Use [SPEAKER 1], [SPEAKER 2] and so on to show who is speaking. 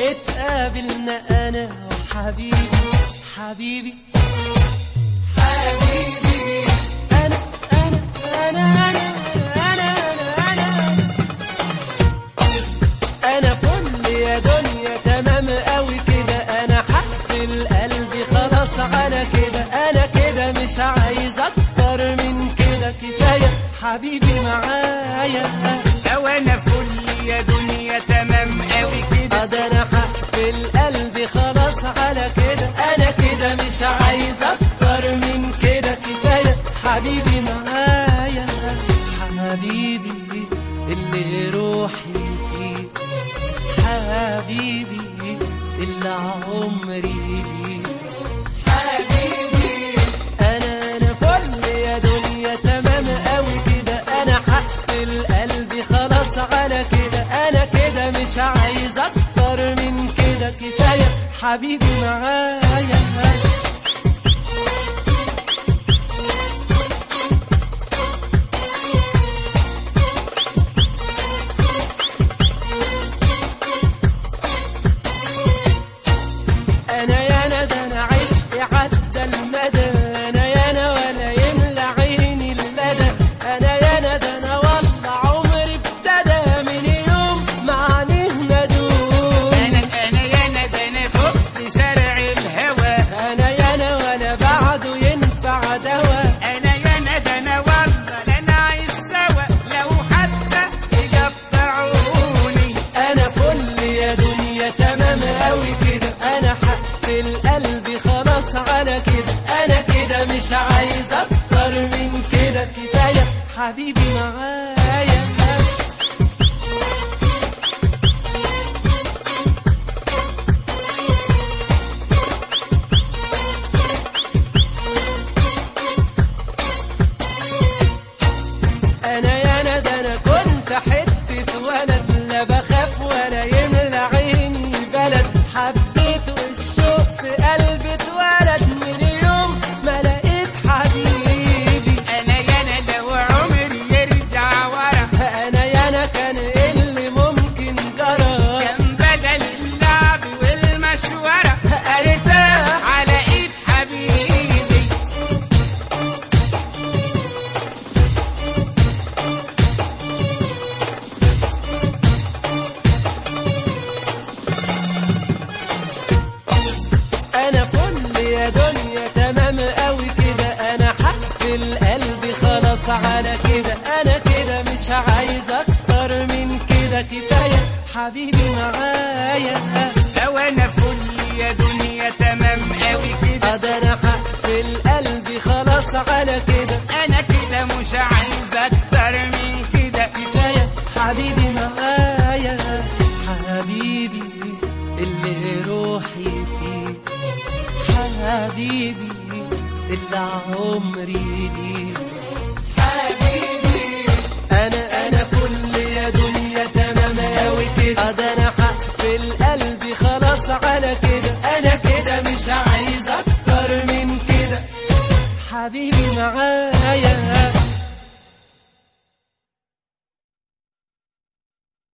[SPEAKER 1] اتقابلنا انا وحبيبي حبيبي حبيبي انا انا انا انا انا انا انا انا فل يا دنيا تمام قوي كده انا حقفل قلبي خلاص على كده انا كده مش عايز اكتر من كده كفايه حبيبي معايا
[SPEAKER 2] او انا فل يا دنيا تمام قوي كده
[SPEAKER 1] ده انا هقفل قلبي خلاص على كده انا كده مش عايز اكتر من كده كفايه حبيبي معايا حبيبي اللي روحي فيه حبيبي اللي عمري ليه حبيبي انا انا فل يا دنيا تمام قوي كده انا هقفل قلبي خلاص على كده انا كده مش عايز اكتر من كده كفايه حبيبي معايا انا يا انا ده انا عشقي عدى المدى انا يا انا ولا يملى عيني المدى انا يا انا ده انا والله عمري ابتدى من يوم ما عينيه ندوم
[SPEAKER 2] انا انا يا انا ده انا فقت شارع الهوى
[SPEAKER 1] انا يا انا ولا بعده ينفع دوا
[SPEAKER 2] انا يا انا ده انا والله لا انا عايز سوا لو حتى يقطعوني
[SPEAKER 1] انا فل يا دنيا تمام قوي كده انا هقفل قلبي خلاص على كده انا كده مش عايز اكتر من كده كفايه حبيبي معايا انا يا انا ده انا كنت حته ولد لا بخاف ولا يملى عيني بلد حبيت والشوق في قلبي اتولد من يوم ما لقيت حبيبي
[SPEAKER 2] انا يا انا لو عمري يرجع ورا
[SPEAKER 1] انا يا انا كان إيه اللي ممكن جرى
[SPEAKER 2] كان بدل اللعب والمشورة ارتاح على ايد حبيبي
[SPEAKER 1] انا فل يا دنيا تمام قوي كده انا هقفل قلبي خلاص على كده انا كده مش عايز اكتر من كده كفايه حبيبي معايا
[SPEAKER 2] او انا فل يا دنيا تمام قوي كده
[SPEAKER 1] ده انا هقفل قلبي خلاص على كده
[SPEAKER 2] انا كده مش عايز اكتر من كده
[SPEAKER 1] كفايه حبيبي معايا حبيبي اللي روحي فيه حبيبي اللي عمري